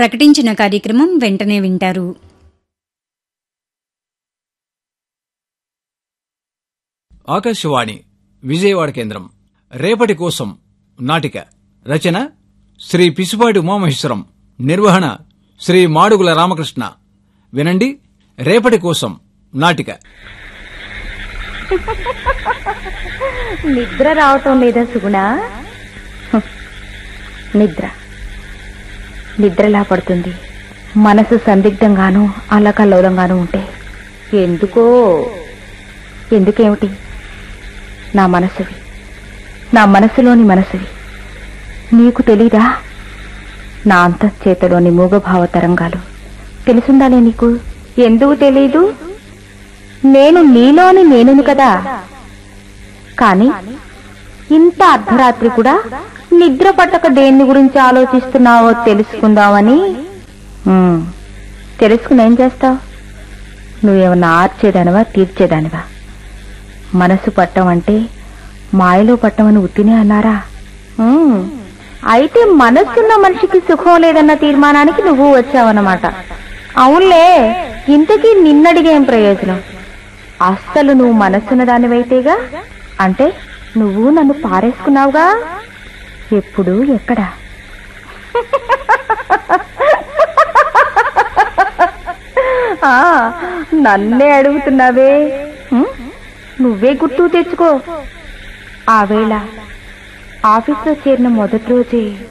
ప్రకటించిన కార్యక్రమం వెంటనే వింటారు ఆకాశవాణి విజయవాడ కేంద్రం రేపటి కోసం నాటిక రచన శ్రీ పిసిపాటి ఉమామహేశ్వరం నిర్వహణ శ్రీ మాడుగుల రామకృష్ణ వినండి రేపటి కోసం నాటిక నిద్ర రావటం లేదా సుగుణ హ్, నిద్ర నిద్రలా పడుతుంది మనసు సందిగ్ధంగాను అల్లకల్లోలంగాను ఉంటే ఎందుకో ఎందుకేమిటి నా మనసువి నా మనసులోని మనసువి నీకు తెలీదా నా అంతఃచేతలోని మూగభావ తరంగాలు తెలుసుందాలే నీకు ఎందుకు తెలీదు నేను నీలోని నేనును కదా కాని ఇంత అర్ధరాత్రి కూడా నిద్ర పట్టక దేన్ని గురించి ఆలోచిస్తున్నావో తెలుసుకుందామని ఉమ్, తెలుసుకుని ఏం చేస్తావు నువ్వేమన్నా ఆర్చేదానివా తీర్చేదానివా మనసు పట్టం అంటే మాయలో పట్టమని ఉత్తినే అన్నారా ఉమ్, అయితే మనస్సున్న మనిషికి సుఖం లేదన్న తీర్మానానికి నువ్వు వచ్చావన్నమాట అవునులే ఇంతకీ నిన్నడిగేం ప్రయోజనం అస్సలు నువ్వు మనస్సున్న దానివైతేగా అంటే నువ్వు నన్ను పారేసుకున్నావుగా ఎప్పుడు ఎక్కడ ఆ, నన్నే అడుగుతున్నావే ఉం? నువ్వే గుర్తు తెచ్చుకో ఆ వేళ ఆఫీస్లో చేరిన మొదటి రోజే